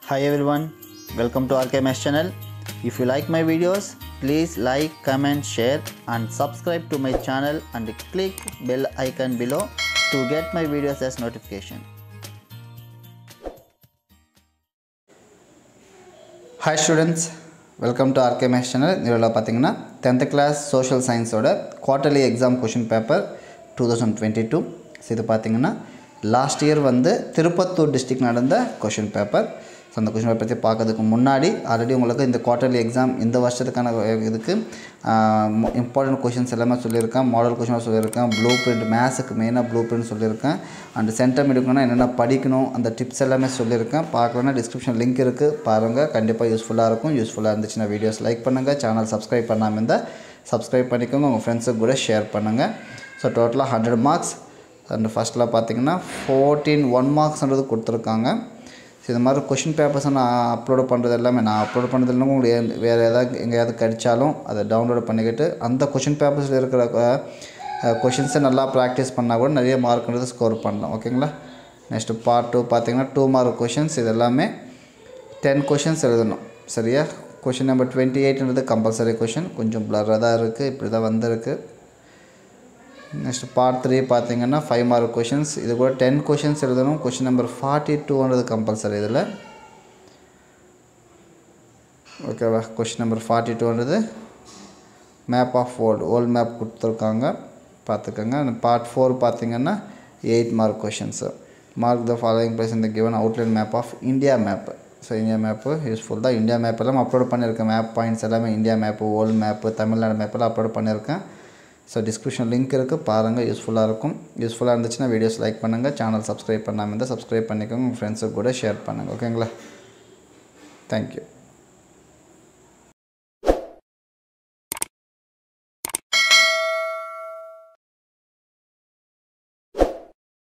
Hi everyone, welcome to RKMS channel. If you like my videos, please like, comment, share and subscribe to my channel and click bell icon below to get my videos as notification. Hi students welcome to ஆர்கேமேஸ் channel இதில் பார்த்தீங்கன்னா tenth class social சயின்ஸோட quarterly exam question paper two thousand twenty two இது பார்த்தீங்கன்னா last year வந்து Tirupattur district நடந்த question paper so அந்த question paper பற்றி பார்க்கறதுக்கு முன்னாடி ஆல்ரெடி உங்களுக்கு இந்த குவார்ட்டர்லி எக்ஸாம் இந்த வருஷத்துக்கான இதுக்கு இம்பார்ட்டன்ட் கொஷின்ஸ் எல்லாமே சொல்லியிருக்கேன் மாடல் கொஷினாக சொல்லியிருக்கேன் ப்ளூ பிரிண்ட் மேத்ஸுக்கு மெயினாக ப்ளூ பிரிண்ட் சொல்லியிருக்கேன் அண்ட் சென்டம் எடுக்கணும்னா என்னென்ன படிக்கணும் அந்த டிப்ஸ் எல்லாமே சொல்லியிருக்கேன் பார்க்கலன்னா டிஸ்கிரிப்ஷன் லிங்க் இருக்குது பாருங்கள் கண்டிப்பாக யூஸ்ஃபுல்லாக இருக்கும் யூஸ்ஃபுல்லாக இருந்துச்சுன்னா வீடியோஸ் லைக் பண்ணுங்கள் சேனல் சப்ஸ்கிரைப் பண்ணாமல் இருந்தால் சப்ஸ்கிரைப் பண்ணிக்கோங்க உங்கள் ஃப்ரெண்ட்ஸுக்கு கூட ஷேர் பண்ணுங்கள் ஸோ டோட்டலாக ஹண்ட்ரட் மார்க்ஸ் அண்ட் ஃபஸ்ட்டில் பார்த்தீங்கன்னா ஃபோர்டீன் ஒன் மார்க்ஸ்ன்றது கொடுத்துருக்காங்க ஸோ இது மாதிரி கொஷின் பேப்பர்ஸை நான் அப்லோட் பண்ணுறது எல்லாமே நான் அப்லோட் பண்ணுறது இல்லைனா உங்களுக்கு வேறு ஏதாவது எங்கேயாவது கிடைச்சாலும் அதை டவுன்லோட் பண்ணிக்கிட்டு அந்த கொஷின் பேப்பர்ஸில் இருக்கிற கொஷின்ஸை நல்லா ப்ராக்டிஸ் பண்ணால் கூட நிறைய மார்க்ன்றது ஸ்கோர் பண்ணலாம் ஓகேங்களா நெக்ஸ்ட்டு பார்ட் டூ பார்த்தீங்கன்னா டூ மார்க் கொஷின்ஸ் இது எல்லாமே டென் கொஷின்ஸ் எழுதணும் சரியா கொஷின் நம்பர் டுவெண்ட்டி எயிட்ன்றது கம்பல்சரி கொஷின் கொஞ்சம் ப்ளராக தான் இருக்குது இப்படி தான் வந்திருக்கு நெக்ஸ்ட் பார்ட் த்ரீ பார்த்தீங்கன்னா ஃபைவ் மார்க் கொஷின்ஸ் இது கூட டென் கொஷின்ஸ் எழுதணும் கொஷின் நம்பர் ஃபார்ட்டி டூன்றது கம்பல்சரி இதில் ஓகேவா கொஷின் நம்பர் ஃபார்ட்டி டூன்றது map of world world map கொடுத்துருக்காங்க பார்த்துக்கோங்க பார்ட் ஃபோர் பார்த்தீங்கன்னா eight mark questions mark the following place இந்த given outline map of India map so India map useful தான் India map எல்லாம் அப்லோட் பண்ணியிருக்கேன் மேப் பாயிண்ட்ஸ் எல்லாமே India map world map Tamil Nadu மேப்பெல்லாம் upload பண்ணியிருக்கேன் ஸோ டிஸ்கிரிப்ஷன் லிங்க் இருக்குது பாருங்கள் யூஸ்ஃபுல்லாக இருக்கும் யூஸ்ஃபுல்லாக இருந்துச்சுன்னா வீடியோஸ் லைக் பண்ணுங்கள் சேனல் சப்ஸ்கிரைப் பண்ணாமல் இருந்தால் சப்ஸ்கிரைப் பண்ணிக்கோங்க உங்கள் ஃப்ரெண்ட்ஸுக்கு கூட ஷேர் பண்ணுங்கள் ஓகேங்களா தேங்க்யூ